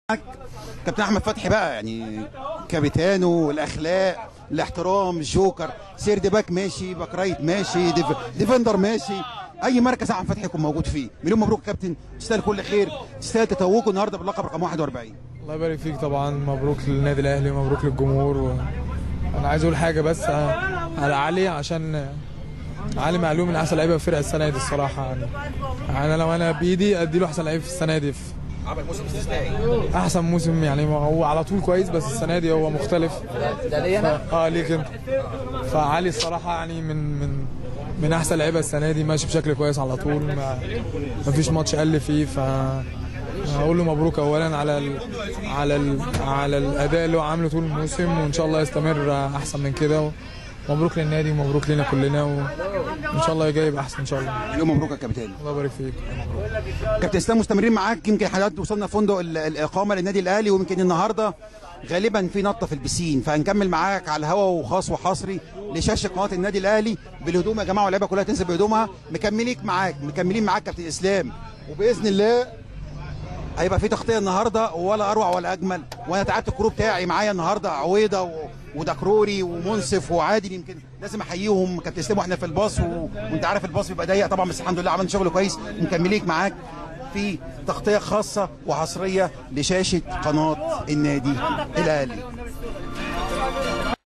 كابتن احمد فتحي بقى يعني كابيتانو الاخلاق الاحترام الجوكر سيرد باك ماشي باك رايت ماشي ديف... ديفندر ماشي اي مركز احمد فتحي يكون موجود فيه مليون مبروك يا كابتن تستاهل كل خير تستاهل تتوجه النهارده باللقب رقم 41 الله يبارك فيك طبعا مبروك للنادي الاهلي مبروك للجمهور و... انا عايز اقول حاجه بس على علي عشان علي معلوم من احسن لعيبه في الفرقه السنه دي الصراحه يعني يعني لو انا بايدي ادي له احسن لعيب في السنه دي في عمل موسم استثنائي احسن موسم يعني هو على طول كويس بس السنه دي هو مختلف ده ليا انا ف... اه ليك انت فعلي الصراحه يعني من من من احسن لعيبه السنه دي ماشي بشكل كويس على طول ما, ما فيش ماتش قل فيه ف هقول له مبروك اولا على ال على ال على الاداء اللي هو عامله طول الموسم وان شاء الله يستمر احسن من كده مبروك للنادي ومبروك لنا كلنا وان شاء الله جاي يبقى احسن ان شاء الله مليون مبروك يا كابتن الله يبارك فيك كابتن اسلام مستمرين معاك يمكن حضرتك وصلنا فندق ال- الاقامه للنادي الاهلي ويمكن النهارده غالبا في نطه في البسين فهنكمل معاك على الهوا وخاص وحصري لشاشه قناه النادي الاهلي بالهدوم يا جماعه واللعيبه كلها تنزل بهدومها مكمليك معاك مكملين معاك كابتن اسلام وباذن الله هيبقى في تغطيه النهارده ولا اروع ولا اجمل وانا تعبت الكروب بتاعي معايا النهارده عويضه و... ودكروري ومنصف وعادل يمكن لازم احييهم كابتن اسلام واحنا في الباص و... وانت عارف الباص بيبقى ضيق طبعا بس الحمد لله عملنا شغل كويس ومكمليك معاك في تغطيه خاصه وحصريه لشاشه قناه النادي الاهلي